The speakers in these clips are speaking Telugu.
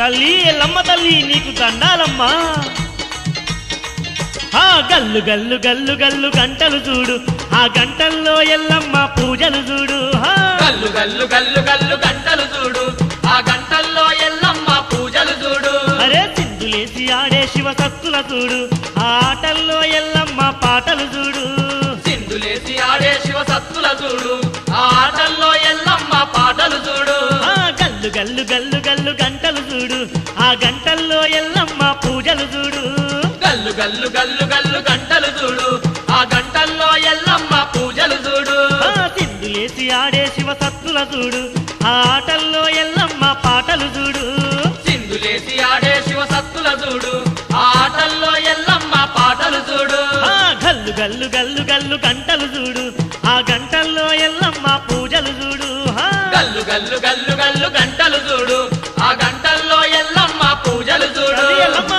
తల్లి ఎల్లమ్మ తల్లి నీకు దండాలమ్మా ఆ గల్లు గల్లు గల్లు గల్లు గంటలు చూడు ఆ గంటల్లో ఎల్లమ్మ పూజలు చూడు హా. గల్లు గల్లు గల్లు గల్లు గంటలు చూడు ఆ గంటల్లో ఎల్లమ్మ పూజలు చూడు అరే సింధులేసి ఆడే శివ సత్తుల చూడు ఆ ఆటల్లో ఎల్లమ్మ పాటలు చూడు సింధులేసి ఆడే శివ సత్తుల చూడు ఆ ఆటల్లో ఎల్లమ్మ పాటలు చూడు ఆ గల్లు గల్లు గల్లు గల్లు గంటలు చూడు ఆ గంటల్లో ఎల్లమ్మ పూజలు చూడు గల్లు గల్లు గల్లు గల్లు గంటలు చూడు ఆ గంటల్లో ఎల్లమ్మ పూజలు చూడు ఆ సింధులేసి ఆడే శివ సత్తుల చూడు ఆ ఆటల్లో ఎల్లమ్మ పాటలు చూడు సింధులేసి ఆడే శివ సత్తుల చూడు ఆ ఆటల్లో ఎల్లమ్మ పాటలు చూడు ఆ గల్లు గల్లు గల్లు గల్లు గంటలు చూడు ఆ గంటల్లో ఎల్లమ్మ పూజలు చూడు హా. గల్లు గల్లు గల్లు గల్లు గంటలు చూడు ఆ గంటల్లో ఎల్లమ్మ పూజలు చూడు తల్లి ఎల్లమ్మ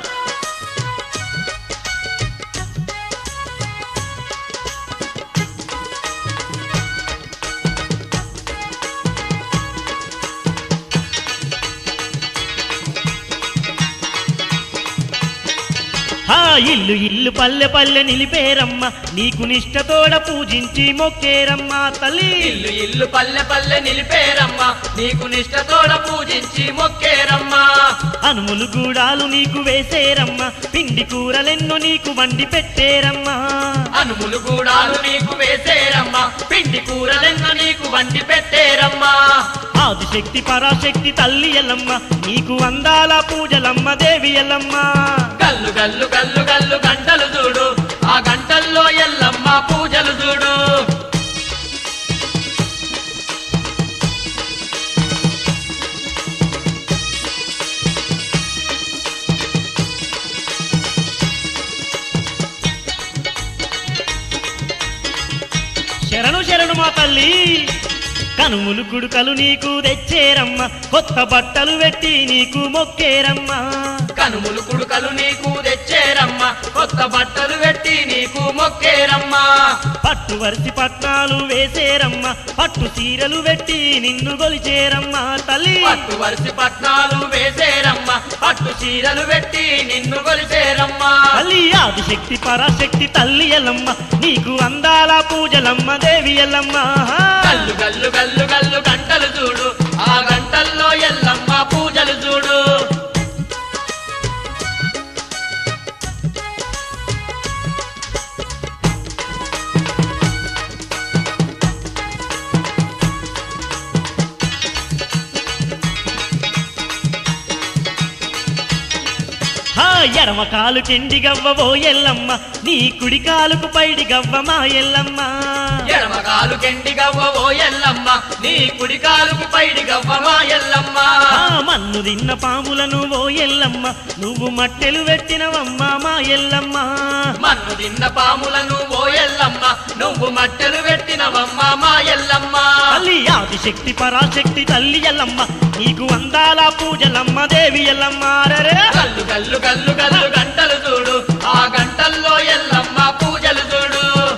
ఆ ఇల్లు ఇల్లు పల్లె పల్లె నిలిపేరమ్మ నీకు నిష్టతోడ పూజించి మొక్కేరమ్మ తల్లి ఇల్లు ఇల్లు పల్లె పల్లె నిలిపేరమ్మ నీకు నిష్టతోడ పూజించి మొక్కేరమ్మ అనుములు గూడాలు నీకు వేసేరమ్మ పిండి కూరలెన్నో నీకు వండి పెట్టేరమ్మా అనుములు గూడాలు నీకు వేసేరమ్మ పిండి కూరలెన్న నీకు వండి పెట్టేరమ్మ ఆదిశక్తి పరాశక్తి తల్లి ఎల్లమ్మ నీకు అందాల పూజలమ్మ దేవి ఎల్లమ్మ గల్లు గల్లు గల్లు గల్లు గంటలు చూడు ఆ గంటల్లో ఎల్లమ్మ పూజలు చూడు శరణు శరణు మా తల్లి కనుములు కుడుకలు నీకు తెచ్చేరమ్మ కొత్త బట్టలు పెట్టి నీకు మొక్కేరమ్మ కనుములు కుడుకలు నీకు తెచ్చేరమ్మ కొత్త బట్టలు పెట్టి నీకు మొక్కేరమ్మ పట్టు వరిసి పట్నాలు వేసేరమ్మ పట్టు చీరలు పెట్టి నిన్ను గొలిచేరమ్మ తల్లి పట్టు వరిసి పట్నాలు వేసేరమ్మ పట్టు చీరలు పెట్టి నిన్ను కొలిసేరమ్మ తల్లి ఆదిశక్తి పరాశక్తి తల్లి ఎల్లమ్మ నీకు అందాల పూజలమ్మ దేవి ఎల్లమ్మ గల్లు గల్లు గల్లు గల్లు గంటలు చూడు ఆ గంటల్లో ఎల్లమ్మ పూజలు చూడు హా ఎడమ కాలు కెండి గవ్వ ఓ ఎల్లమ్మ నీ కుడి కాలుకు పైడి గవ్వ మా ఎల్లమ్మ ఎడమ కాలు కెండి గవ్వ ఓ ఎల్లమ్మ నీ కుడి కాలుకు పైడి గవ్వ మా ఎల్లమ్మ ఆ మన్ను తిన్న పాములను ఓ ఎల్లమ్మ నువ్వు మట్టెలు పెట్టినవమ్మ మా ఎల్లమ్మ మన్ను తిన్న పాములను ఓ ఎల్లమ్మ నువ్వు మట్టెలు పెట్టినవమ్మ మా ఎల్లమ్మ తల్లి ఆదిశక్తి పరాశక్తి తల్లి ఎల్లమ్మ నీకు అందాల పూజలమ్మ దేవి ఎల్లమ్మ అరెరే. గల్లు గల్లు గల్లు గల్లు గంటలు చూడు ఆ గంటల్లో ఎల్లమ్మ పూజలు చూడు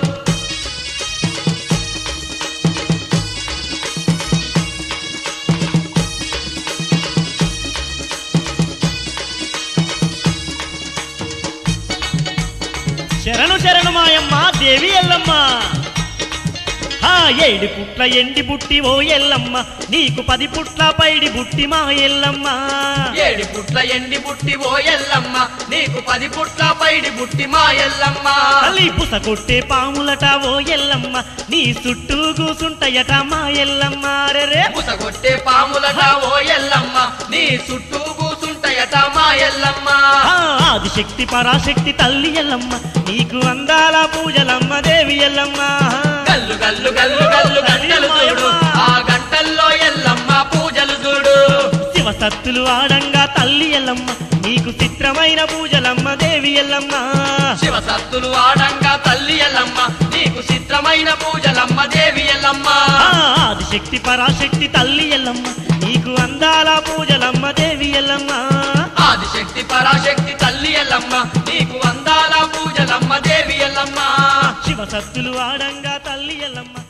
శరణు శరణు మాయమ్మ దేవి ఎల్లమ్మ ఆ ఏడు పుట్ల ఎండి బుట్టి ఓ ఎల్లమ్మ నీకు పది పుట్ల పైడి బుట్టి మా ఎల్లమ్మ ఏడి పుట్ల ఎండి బుట్టి ఓ ఎల్లమ్మ నీకు పది పుట్ల పైడి బుట్టి మా ఎల్లమ్మ తల్లి పుస కొట్టే పాములట ఓ ఎల్లమ్మ నీ చుట్టూ కూసుంటయట మా ఎల్లమ్మ అరెరే. పుసగొట్టే పాములట ఓ ఎల్లమ్మ నీ చుట్టూ కూసుంటయట మా ఎల్లమ్మ ఆ ఆదిశక్తి పరాశక్తి తల్లి ఎల్లమ్మ నీకు అందాల పూజలమ్మ దేవి ఎల్లమ్మ గల్లు గల్లు గల్లు గల్లు గంటలు చూడు ఆ గంటల్లో ఎల్లమ్మ పూజలు చూడు శివ సత్తులు ఆడంగా తల్లి ఎల్లమ్మ నీకు చిత్రమైన పూజలమ్మ దేవి ఎల్లమ్మ శివ సత్తులు ఆడంగా తల్లి ఎల్లమ్మ నీకు చిత్రమైన పూజలమ్మ దేవి ఎల్లమ్మ ఆ ఆదిశక్తి పరాశక్తి తల్లి ఎల్లమ్మ నీకు అందాల పూజలమ్మ దేవి ఎల్లమ్మ ఆదిశక్తి పరాశక్తి తల్లి ఎల్లమ్మ నీకు అందాల పూజలమ్మ దేవి ఎల్లమ్మ శివ సత్తులు ఆడంగా తల్లి ఎల్లమ్మ